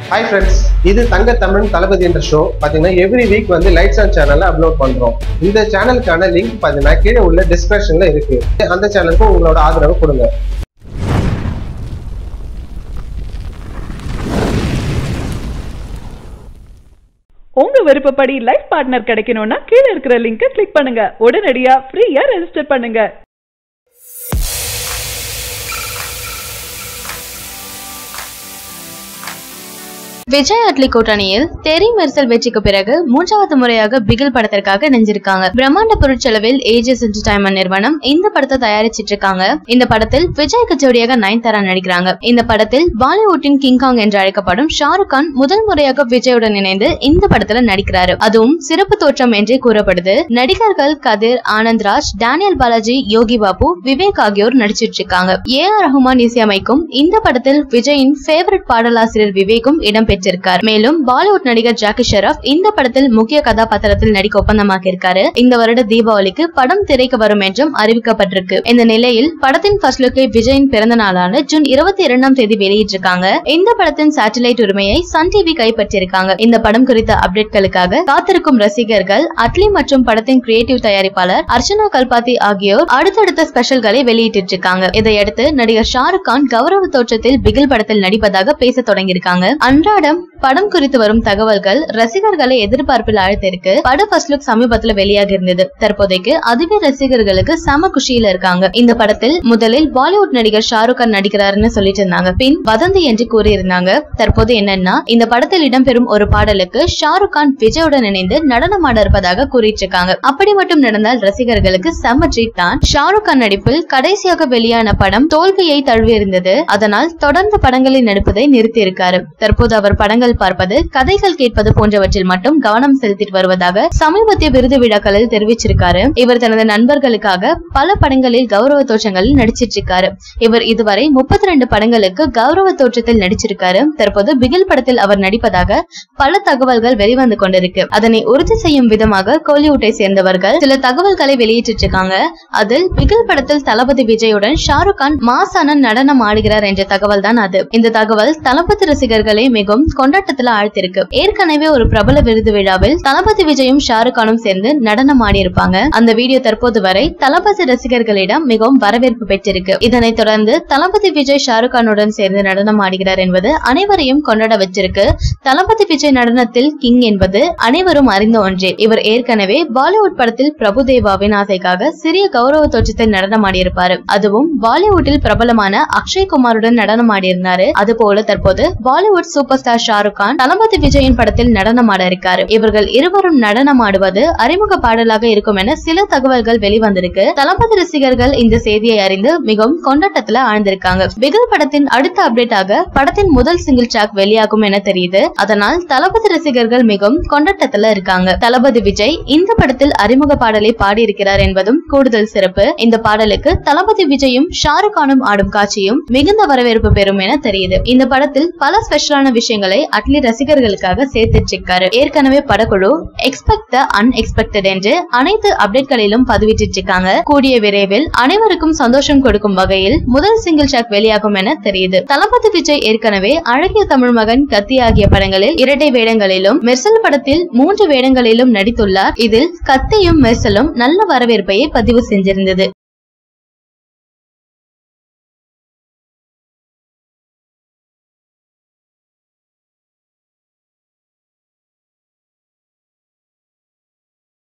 hi friends இது தங்க தமிழ் தளபதி என்ற ஷோ பார்த்தீங்கன்னா எவ்ரி வீக் வந்து லைட்ஸ் ஆன் சேனல்ல அப்லோட் பண்றோம் இந்த சேனலுக்கான லிங்க் பார்த்தீங்கன்னா கீழே உள்ள டிஸ்கிரிப்ஷன்ல இருக்கு அந்த சேனலுக்கு உங்களோட ஆதரவு கொடுங்க உங்க விருப்பப்படி லைஃப் பார்ட்னர் கிடைக்கணும்னா கீழ இருக்கிற லிங்கை கிளிக் பண்ணுங்க உடனடியா ஃப்ரீயா ரெஜிஸ்டர் பண்ணுங்க விஜய் அட்லி கூட்டணியில் தெரி மெர்சல் வெற்றிக்கு பிறகு மூன்றாவது முறையாக பிகில் படத்திற்காக இணைஞ்சிருக்காங்க பிரம்மாண்ட பொருட்செலவில் ஏஜஸ் என்டர்டைன்மெண்ட் நிறுவனம் இந்த படத்தை தயாரிச்சிட்டு இருக்காங்க இந்த படத்தில் விஜய்க்கு ஜோடியாக நயன்தாரா நடிக்கிறாங்க இந்த படத்தில் பாலிவுட்டின் கிங்காங் என்று அழைக்கப்படும் ஷாருக் கான் முதல் முறையாக விஜயுடன் இணைந்து இந்த படத்துல நடிக்கிறாரு அதுவும் சிறப்பு தோற்றம் என்றே கூறப்படுது நடிகர்கள் கதிர் ஆனந்த்ராஜ் டேனியல் பாலாஜி யோகி பாபு விவேக் ஆகியோர் நடிச்சிட்டு இருக்காங்க ஏ ஆர் ரஹ்மான் இசையமைக்கும் இந்த படத்தில் விஜயின் ஃபேவரட் பாடலாசிரியர் விவேக்கும் இடம்பெற்றிருக்கார் மேலும் பாலிவுட் நடிகர் ஜாக்கி ஷெராப் இந்த படத்தில் முக்கிய கதாபாத்திரத்தில் நடிக்க ஒப்பந்தமாக இருக்காரு இந்த வருட தீபாவளிக்கு படம் திரைக்கு வரும் என்றும் அறிவிக்கப்பட்டிருக்கு இந்த நிலையில் படத்தின் ஃபர்ஸ்ட் லுக்கை விஜயின் பிறந்த நாளான ஜூன் இருபத்தி இரண்டாம் தேதி வெளியிட்டிருக்காங்க இந்த படத்தின் சேட்டலைட் உரிமையை சன் டிவி கைப்பற்றியிருக்காங்க இந்த படம் குறித்த அப்டேட்களுக்காக காத்திருக்கும் ரசிகர்கள் அட்லி மற்றும் படத்தின் கிரியேட்டிவ் தயாரிப்பாளர் அர்ச்சனா கல்பாத்தி ஆகியோர் அடுத்தடுத்த ஸ்பெஷல்களை வெளியிட்டு இருக்காங்க இதையடுத்து நடிகர் ஷாருக் கான் கௌரவ தோற்றத்தில் பிகில் படத்தில் நடிப்பதாக பேச தொடங்கியிருக்காங்க அன்றாடம் படம் குறித்து வரும் தகவல்கள் ரசிகர்களை எதிர்பார்ப்பில் ஆழ்த்திருக்கு பட ஃபர்ஸ்ட் லுக் சமீபத்துல வெளியாகி இருந்தது தற்போதைக்கு அதுவே ரசிகர்களுக்கு செம குஷியில இருக்காங்க இந்த படத்தில் முதலில் பாலிவுட் நடிகர் ஷாருக் கான் நடிக்கிறாருன்னு சொல்லிட்டு இருந்தாங்க பின் வதந்தி என்று கூறியிருந்தாங்க தற்போது என்னன்னா இந்த படத்தில் இடம்பெறும் ஒரு பாடலுக்கு ஷாருக் கான் விஜயுடன் இணைந்து நடனம் ஆட இருப்பதாக கூறிட்டு இருக்காங்க அப்படி மட்டும் நடந்தால் ரசிகர்களுக்கு செம ட்ரீட் தான் ஷாருக் கான் நடிப்பில் கடைசியாக வெளியான படம் தோல்வியை தழுவியிருந்தது அதனால் தொடர்ந்து படங்களில் நடிப்பதை நிறுத்தியிருக்காரு தற்போது அவர் படங்கள் பார்ப்பது கதைகள் கேட்பது போன்றவற்றில் மட்டும் கவனம் செலுத்திட்டு வருவதாக சமீபத்திய விருது விழாக்களில் தெரிவிச்சிருக்காரு இவர் தனது நண்பர்களுக்காக பல படங்களில் கௌரவ தோற்றங்களில் நடிச்சிட்டு இருக்காரு இவர் இதுவரை முப்பத்தி ரெண்டு படங்களுக்கு கௌரவ தோற்றத்தில் நடிச்சிருக்காரு தற்போது பிகில் படத்தில் அவர் நடிப்பதாக பல தகவல்கள் வெளிவந்து கொண்டிருக்கு அதனை உறுதி செய்யும் விதமாக கோலிவுட்டை சேர்ந்தவர்கள் சில தகவல்களை வெளியிட்டு இருக்காங்க அதில் பிகில் படத்தில் தளபதி விஜயுடன் ஷாருக் கான் மாசான நடனம் ஆடுகிறார் என்ற தகவல் தான் அது இந்த தகவல் தளபதி ரசிகர்களை மிகவும் கொண்டாட்டத்துல ஆழ்த்திருக்கு ஏற்கனவே ஒரு பிரபல விருது விழாவில் தளபதி விஜயும் ஷாருக் கானும் சேர்ந்து நடனம் ஆடியிருப்பாங்க அந்த வீடியோ தற்போது வரை தளபதி ரசிகர்களிடம் மிகவும் வரவேற்பு பெற்றிருக்கு இதனைத் தொடர்ந்து தளபதி விஜய் ஷாருக் கானுடன் சேர்ந்து நடனம் ஆடுகிறார் என்பது அனைவரையும் கொண்டாட வச்சிருக்கு தளபதி விஜய் நடனத்தில் கிங் என்பது அனைவரும் அறிந்த ஒன்றே இவர் ஏற்கனவே பாலிவுட் படத்தில் பிரபுதேவாவின் ஆசைக்காக சிறிய கௌரவ தோற்றத்தில் நடனம் ஆடியிருப்பாரு அதுவும் பாலிவுட்டில் பிரபலமான அக்ஷய் குமாருடன் நடனம் ஆடியிருந்தாரு அதுபோல தற்போது பாலிவுட் சூப்பர் ஸ்டார் ஷாருக் கான் தளபதி விஜயின் படத்தில் நடனம் ஆட இருக்காரு இவர்கள் இருவரும் நடனம் ஆடுவது அறிமுக பாடலாக இருக்கும் என சில தகவல்கள் வெளிவந்திருக்கு தளபதி ரசிகர்கள் இந்த செய்தியை அறிந்து மிகவும் கொண்டாட்டத்துல ஆழ்ந்திருக்காங்க பிகில் படத்தின் அடுத்த அப்டேட்டாக படத்தின் முதல் சிங்கிள் ட்ராக் வெளியாகும் என தெரியுது அதனால் தளபதி ரசிகர்கள் மிகவும் கொண்டாட்டத்துல இருக்காங்க தளபதி விஜய் இந்த படத்தில் அறிமுக பாடலை பாடியிருக்கிறார் என்பதும் கூடுதல் சிறப்பு இந்த பாடலுக்கு தளபதி விஜயும் ஷாருக் கானும் ஆடும் காட்சியும் மிகுந்த வரவேற்பு பெறும் என தெரியுது இந்த படத்தில் பல ஸ்பெஷலான விஷயங்களை அட்லி ரசிகர்களுக்காக சேர்த்துட்டு இருக்காரு ஏற்கனவே படக்குழு எக்ஸ்பெக்ட் த அன்எக்ஸ்பெக்டட் என்று அனைத்து அப்டேட்களிலும் பதிவிட்டு இருக்காங்க கூடிய விரைவில் அனைவருக்கும் சந்தோஷம் கொடுக்கும் வகையில் முதல் சிங்கிள் ட்ராக் வெளியாகும் என தெரியுது தளபதி விஜய் ஏற்கனவே அழகிய தமிழ் மகன் கத்தி ஆகிய படங்களில் இரட்டை வேடங்களிலும் மெர்சல் படத்தில் மூன்று வேடங்களிலும் நடித்துள்ளார் இதில் கத்தியும் மெர்சலும் நல்ல வரவேற்பையை பதிவு செஞ்சிருந்தது